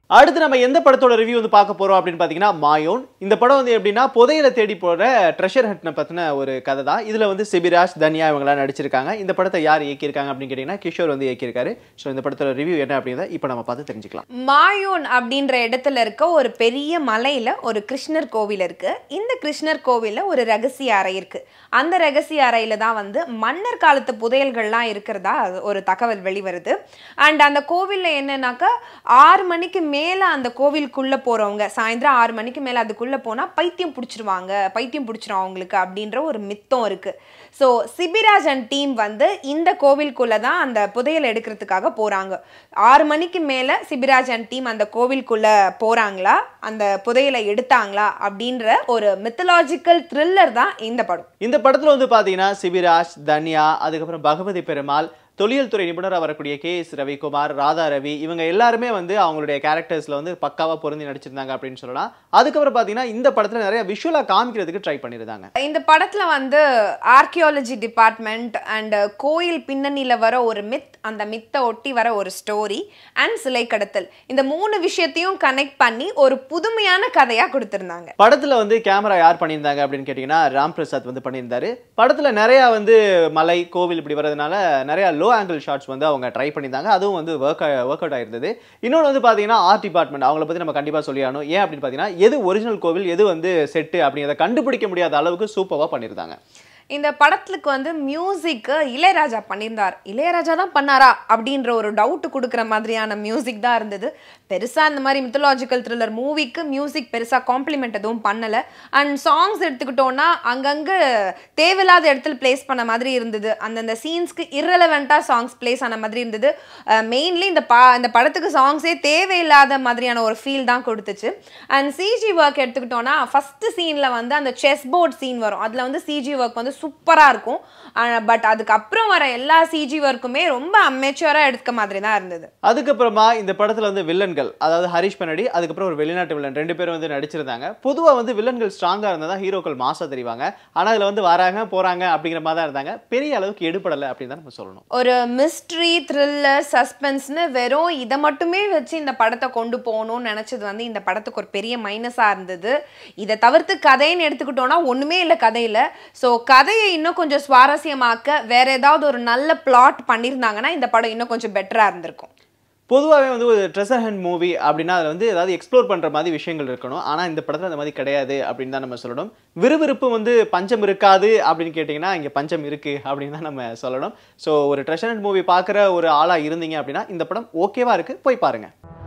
அடுத்து நம்ம எந்த படத்தோட ரிவ்யூ வந்து பார்க்க போறோம் அப்படின்னு பார்த்தீங்கன்னா மாயோன் இந்த படம் வந்து எப்படின்னா புதையில தேடி போற ட்ரெஷர் ஹட்னை பத்தின ஒரு கதை தான் இதுல வந்து சிபிராஜ் தன்யா இவங்கலாம் நடிச்சிருக்காங்க இந்த படத்தை யார் இயக்கியிருக்காங்க அப்படின்னு கேட்டீங்கன்னா கிஷோர் வந்து இயக்கியிருக்காரு ஸோ இந்த படத்தோட ரிவ்யூ என்ன அப்படின்றத இப்போ நம்ம பார்த்து தெரிஞ்சுக்கலாம் மாயோன் அப்படின்ற இடத்துல இருக்க ஒரு பெரிய மலையில ஒரு கிருஷ்ணர் கோவில் இருக்கு இந்த கிருஷ்ணர் கோவில்ல ஒரு ரகசிய அறை இருக்கு அந்த ரகசிய அறையில தான் வந்து மன்னர் காலத்து புதையல்கள்லாம் இருக்கிறதா ஒரு தகவல் வெளிவருது அண்ட் அந்த கோவில்ல என்னன்னாக்கா ஆறு மணிக்கு மேல அந்த கோவிலுக்குள்ள போறவங்க சாயந்தரம் ஆறு மணிக்கு மேல அதுக்குள்ள போனா பைத்தியம் பிடிச்சிருவாங்க பைத்தியம் பிடிச்சிரும் அவங்களுக்கு அப்படின்ற ஒரு மித்தம் இருக்கு ஸோ சிபிராஜ் அண்ட் டீம் வந்து இந்த கோவிலுக்குள்ள தான் அந்த புதையல் எடுக்கிறதுக்காக போறாங்க ஆறு மணிக்கு மேல சிபிராஜ் அண்ட் டீம் அந்த கோவிலுக்குள்ள போறாங்களா அந்த புதையலை எடுத்தாங்களா அப்படின்ற ஒரு மித்தலாஜிக்கல் த்ரில்லர் தான் இந்த படம் இந்த படத்துல வந்து பாத்தீங்கன்னா சிபிராஜ் தன்யா அதுக்கப்புறம் பகவதி பெருமாள் தொழில் துறை நிபுணராக வரக்கூடிய கே எஸ் ரவிக்குமார் ராதா ரவி இவங்க எல்லாருமே வந்து அவங்களுடைய கேரக்டர்ஸ்ல வந்து பக்காவா பொருந்தி நடிச்சிருந்தாங்க அப்படின்னு சொல்லலாம் அதுக்கப்புறம் பாத்தீங்கன்னா இந்த படத்துல நிறைய விஷுவலா காமிக்கிறதுக்கு ட்ரை பண்ணியிருந்தாங்க இந்த படத்துல வந்து ஆர்கியாலஜி டிபார்ட்மெண்ட் அண்ட் கோயில் பின்னணியில வர ஒரு மித் அந்த மித்தை ஒட்டி வர ஒரு ஸ்டோரி அண்ட் சிலை கடத்தல் இந்த மூணு விஷயத்தையும் கனெக்ட் பண்ணி ஒரு புதுமையான கதையா கொடுத்திருந்தாங்க படத்துல வந்து கேமரா யார் பண்ணியிருந்தாங்க அப்படின்னு கேட்டிங்கன்னா ராம் பிரசாத் வந்து பண்ணியிருந்தாரு படத்துல நிறைய வந்து மலை கோவில் இப்படி வரதுனால நிறைய லோ ஆங்கிள் ஷாட்ஸ் வந்து அவங்க ட்ரை பண்ணியிருந்தாங்க அதுவும் வந்து ஒர்க் ஒர்க் அவுட் ஆயிருந்தது இன்னொன்று வந்து பார்த்தீங்கன்னா ஆர்ட் டிபார்ட்மெண்ட் அவங்கள பற்றி நம்ம கண்டிப்பாக சொல்லியாகணும் ஏன் அப்படின்னு பார்த்தீங்கன்னா எது ஒரிஜினல் கோவில் எது வந்து செட்டு அப்படிங்கிறத கண்டுபிடிக்க முடியாத அளவுக்கு சூப்பராக பண்ணியிருந்தாங்க இந்த படத்துக்கு வந்து மியூசிக் இளையராஜா பண்ணியிருந்தார் இளையராஜா தான் பண்ணாரா அப்படின்ற ஒரு டவுட் கொடுக்குற மாதிரியான மியூசிக் தான் இருந்தது பெருசா இந்த மாதிரி மித்தலாஜிக்கல் த்ரில்லர் மூவிக்கு மியூசிக் பெருசா காம்ப்ளிமெண்ட் எதுவும் பண்ணல அண்ட் சாங்ஸ் எடுத்துக்கிட்டோம்னா அங்கங்க தேவையில்லாத இடத்துல பிளேஸ் பண்ண மாதிரி இருந்தது அந்தந்த சீன்ஸ்க்கு இரலவெண்ட்டாக சாங்ஸ் பிளேஸ் ஆன மாதிரி இருந்தது மெயின்லி இந்த பா இந்த படத்துக்கு சாங்ஸே தேவையில்லாத மாதிரியான ஒரு ஃபீல் தான் கொடுத்துச்சு அண்ட் சிஜி ஒர்க் எடுத்துக்கிட்டோம்னா ஃபர்ஸ்ட் சீனில் வந்து அந்த செஸ் போர்ட் சீன் வரும் அதில் வந்து சிஜி ஒர்க் வந்து சூப்பராக இருக்கும் பட் அதுக்கப்புறம் வர எல்லா சிஜி ஒர்க்குமே ரொம்ப அமெச்சூராக எடுக்க மாதிரி தான் இருந்தது அதுக்கப்புறமா இந்த படத்துல வந்து வில்லன்கள் அதாவது ஹரிஷ் பனடி அதுக்கப்புறம் ஒரு வெளிநாட்டு வில்லன் ரெண்டு பேரும் வந்து நடிச்சிருந்தாங்க பொதுவா வந்து வில்லன்கள் ஸ்ட்ராங்கா இருந்தா தான் ஹீரோக்கள் மாசா தெரிவாங்க ஆனா இதுல வந்து வராங்க போறாங்க அப்படிங்கிற மாதிரி தான் இருந்தாங்க பெரிய அளவுக்கு எடுபடலை அப்படின்னு தான் நம்ம சொல்லணும் ஒரு மிஸ்ட்ரி த்ரில்லர் சஸ்பென்ஸ்னு வெறும் இதை மட்டுமே வச்சு இந்த படத்தை கொண்டு போகணும்னு நினச்சது வந்து இந்த படத்துக்கு ஒரு பெரிய மைனஸாக இருந்தது இதை தவிர்த்து கதைன்னு எடுத்துக்கிட்டோம்னா ஒன்றுமே இல்லை கதையில் ஸோ கதையை இன்னும் கொஞ்சம் சுவாரஸ்யமாக்க வேற ஏதாவது ஒரு நல்ல பிளாட் பண்ணியிருந்தாங்கன்னா இந்த படம் இன்னும் கொஞ்சம் பெட்டராக இருந்திருக்கும் பொதுவாகவே வந்து ஒரு ட்ரெஷர் ஹண்ட் மூவி அப்படின்னா அதில் வந்து ஏதாவது எக்ஸ்ப்ளோர் பண்ணுற மாதிரி விஷயங்கள் இருக்கணும் ஆனால் இந்த படத்தில் அந்த மாதிரி கிடையாது அப்படின்னு தான் நம்ம சொல்லணும் விறுவிறுப்பு வந்து பஞ்சம் இருக்காது அப்படின்னு கேட்டிங்கன்னா இங்கே பஞ்சம் இருக்குது அப்படின்னு தான் நம்ம சொல்லணும் ஸோ ஒரு ட்ரெஷர் ஹண்ட் மூவி பார்க்குற ஒரு ஆளாக இருந்தீங்க அப்படின்னா இந்த படம் ஓகேவா இருக்குது போய் பாருங்கள்